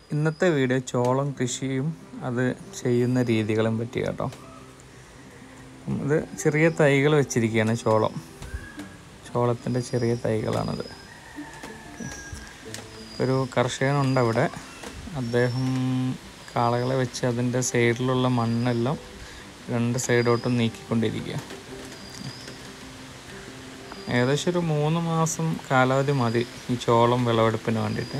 ഇന്നത്തെ വീഡിയോ ചോളം കൃഷിയും അത് ചെയ്യുന്ന രീതികളും പറ്റി കേട്ടോ ഉം, ഇത് ചെറിയ തൈകൾ വെച്ചിരിക്കുകയാണ് ചോളം ചോളത്തിൻ്റെ ചെറിയ തൈകളാണിത് ഒരു കർഷകനുണ്ട് അവിടെ അദ്ദേഹം കാളകളെ വെച്ച് അതിൻ്റെ സൈഡിലുള്ള മണ്ണെല്ലാം രണ്ട് സൈഡോട്ടും നീക്കിക്കൊണ്ടിരിക്കുക ഏകദേശം ഒരു മൂന്ന് മാസം കാലാവധി മതി ഈ ചോളം വിളവെടുപ്പിന് വേണ്ടിയിട്ട്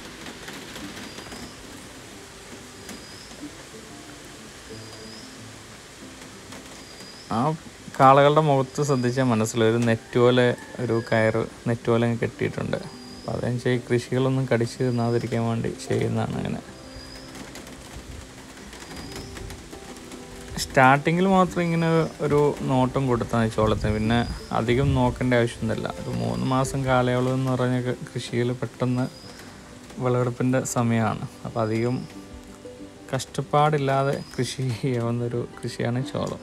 ആ കാളകളുടെ മുഖത്ത് ശ്രദ്ധിച്ചാൽ മനസ്സിലാവും ഒരു നെറ്റ് പോലെ ഒരു കയറ് നെറ്റ് പോലെ അങ്ങ് കെട്ടിയിട്ടുണ്ട് അപ്പോൾ അതെന്ന് ഈ കൃഷികളൊന്നും കടിച്ച് തിന്നാതിരിക്കാൻ വേണ്ടി ചെയ്യുന്നതാണ് അങ്ങനെ സ്റ്റാർട്ടിങ്ങിൽ മാത്രം ഇങ്ങനെ ഒരു നോട്ടം കൊടുത്താൽ മതി ചോളത്തിന് പിന്നെ അധികം നോക്കേണ്ട ആവശ്യമൊന്നുമില്ല ഒരു മൂന്ന് മാസം കാലയളവ് എന്ന് പറഞ്ഞ കൃഷിയിൽ പെട്ടെന്ന് വിളവെടുപ്പിൻ്റെ സമയമാണ് അപ്പോൾ അധികം കഷ്ടപ്പാടില്ലാതെ കൃഷി ചെയ്യാവുന്നൊരു കൃഷിയാണ് ചോളം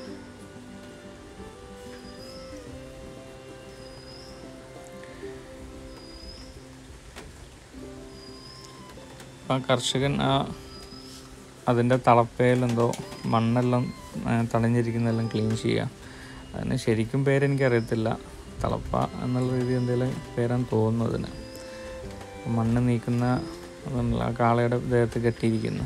ആ കർഷകൻ ആ അതിൻ്റെ തളപ്പയിലെന്തോ മണ്ണെല്ലാം ആ, തടഞ്ഞിരിക്കുന്നതെല്ലാം ക്ലീൻ ചെയ്യുക അതിന് ശരിക്കും പേരെനിക്കറിയത്തില്ല തളപ്പ എന്നുള്ള രീതി എന്തെങ്കിലും പേരാണ് തോന്നുന്നതിന് മണ്ണ് നീക്കുന്ന അതല്ല, ആ കാളയുടെ ദേഹത്ത് കെട്ടിയിരിക്കുന്ന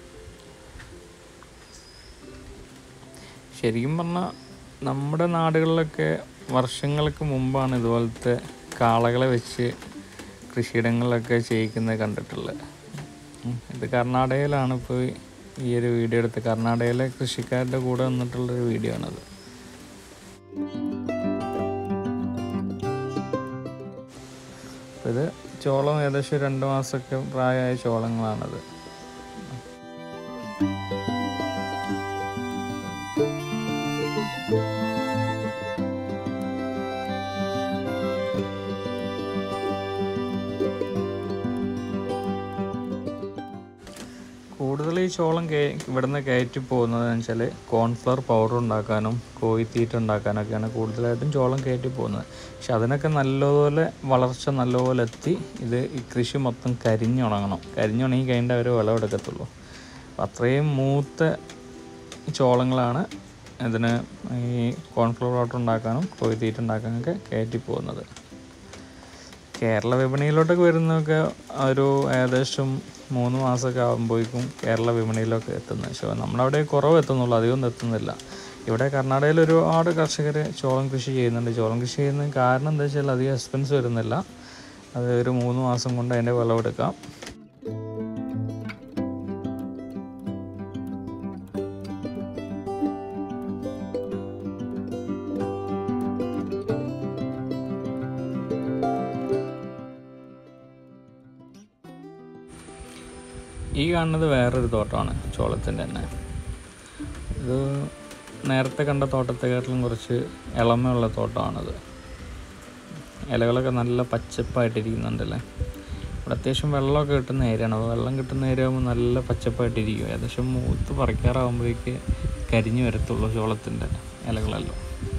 ശരിക്കും പറഞ്ഞാൽ നമ്മുടെ നാടുകളിലൊക്കെ വർഷങ്ങൾക്ക് മുമ്പാണ് ഇതുപോലത്തെ കാളകളെ വെച്ച് കൃഷിയിടങ്ങളിലൊക്കെ ചെയ്യിക്കുന്നത് കണ്ടിട്ടുള്ളത് ഉം. ഇത് കർണാടകയിലാണ് ഇപ്പോൾ ഈ ഒരു വീഡിയോ എടുത്ത് കർണാടകയിലെ കൃഷിക്കാരുടെ കൂടെ വന്നിട്ടുള്ളൊരു വീഡിയോ ആണത് അപ്പോൾ ഇത് ചോളം ഏകദേശം രണ്ട് മാസമൊക്കെ പ്രായമായ ചോളങ്ങളാണത് കൂടുതൽ ഈ ചോളം കേ ഇവിടുന്ന് കയറ്റി പോകുന്നത് വെച്ചാൽ കോൺഫ്ലവർ പൗഡർ ഉണ്ടാക്കാനും കോഴിത്തീറ്റ ഉണ്ടാക്കാനൊക്കെയാണ് കൂടുതലായിട്ടും ചോളം കയറ്റി പോകുന്നത് പക്ഷെ അതിനൊക്കെ നല്ലപോലെ വളർച്ച നല്ലപോലെ എത്തി ഇത് ഈ കൃഷി മൊത്തം കരിഞ്ഞുണങ്ങണം കരിഞ്ഞുണങ്ങി കഴിഞ്ഞിട്ട് അവർ വിളവെടുക്കത്തുള്ളൂ അപ്പം അത്രയും മൂത്ത ചോളങ്ങളാണ് ഇതിന് ഈ കോൺഫ്ലവർ പൗഡർ ഉണ്ടാക്കാനും കോഴിത്തീറ്റ ഉണ്ടാക്കാനൊക്കെ കയറ്റി പോകുന്നത് കേരള വിപണിയിലോട്ടൊക്കെ വരുന്നതൊക്കെ ഒരു ഏകദേശം മൂന്ന് മാസമൊക്കെ ആകുമ്പോഴേക്കും കേരള വിപണിയിലൊക്കെ എത്തുന്നത് പക്ഷേ നമ്മുടെ അവിടെ കുറവ് എത്തുന്നുള്ളൂ അധികമൊന്നും എത്തുന്നില്ല ഇവിടെ കർണാടകയിൽ ഒരുപാട് കർഷകർ ചോളം കൃഷി ചെയ്യുന്നുണ്ട് ചോളം കൃഷി ചെയ്യുന്നതിന് കാരണം എന്താ വെച്ചാൽ അധികം എക്സ്പെൻസ് വരുന്നില്ല അത് ഒരു മൂന്ന് മാസം കൊണ്ട് അതിൻ്റെ വിളവെടുക്കാം ഈ കാണുന്നത് വേറൊരു തോട്ടമാണ് ചോളത്തിൻ്റെ തന്നെ ഇത് നേരത്തെ കണ്ട തോട്ടത്തെക്കാട്ടിലും കുറച്ച് ഇളമയുള്ള തോട്ടമാണത് ഇലകളൊക്കെ നല്ല പച്ചപ്പായിട്ടിരിക്കുന്നുണ്ടല്ലേ ഇവിടെ അത്യാവശ്യം വെള്ളമൊക്കെ കിട്ടുന്ന ഏരിയയാണ് അപ്പോൾ വെള്ളം കിട്ടുന്ന ഏരിയ ആകുമ്പോൾ നല്ല പച്ചപ്പായിട്ടിരിക്കും ഏകദേശം മൂത്ത് പറിക്കാറാകുമ്പോഴേക്ക് കരിഞ്ഞു വരത്തുള്ളൂ ചോളത്തിൻ്റെ ഇലകളെല്ലാം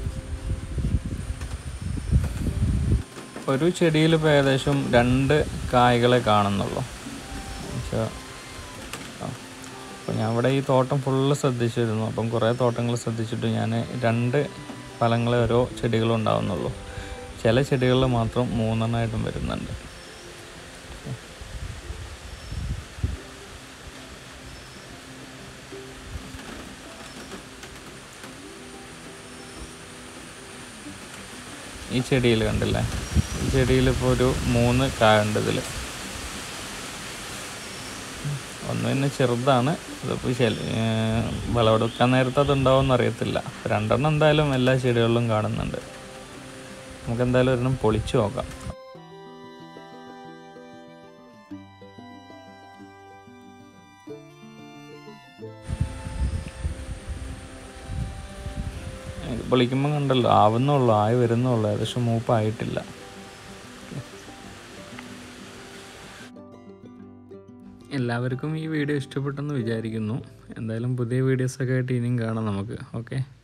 ഒരു ചെടിയിൽ ഇപ്പോൾ ഏകദേശം രണ്ട് കായ്കളെ കാണുന്നുള്ളൂ എന്നുവെച്ചാൽ അപ്പോൾ ഞാൻ ഇവിടെ ഈ തോട്ടം ഫുള്ള് ശ്രദ്ധിച്ചിരുന്നു അപ്പം കുറേ തോട്ടങ്ങൾ ശ്രദ്ധിച്ചിട്ട് ഞാൻ രണ്ട് ഫലങ്ങളെ ഓരോ ചെടികളും ഉണ്ടാവുന്നുള്ളൂ ചില ചെടികളിൽ മാത്രം മൂന്നെണ്ണമായിട്ടും വരുന്നുണ്ട് ഈ ചെടിയിൽ കണ്ടില്ലേ ഈ ചെടിയിൽ ഇപ്പോൾ ഒരു മൂന്ന് കായുണ്ട് ഇതിൽ ഒന്ന് പിന്നെ ചെറുതാണ് ഇതിപ്പോൾ ശരി വിളവെടുക്കാൻ നേരത്തെ അത് ഉണ്ടാവുമെന്ന് അറിയത്തില്ല രണ്ടെണ്ണം എന്തായാലും എല്ലാ ചെടികളിലും കാണുന്നുണ്ട് നമുക്ക് എന്തായാലും ഒരെണ്ണം പൊളിച്ചു നോക്കാം ഇത് പൊളിക്കുമ്പോൾ കണ്ടല്ലോ ആവുന്നുള്ളൂ ആയി വരുന്നുള്ളൂ ഏകദേശം മൂപ്പായിട്ടില്ല എല്ലാവർക്കും ഈ വീഡിയോ ഇഷ്ടപ്പെട്ടെന്ന് വിചാരിക്കുന്നു എന്തായാലും പുതിയ വീഡിയോസൊക്കെ ആയിട്ട് ഇനിയും കാണാം നമുക്ക് ഓക്കെ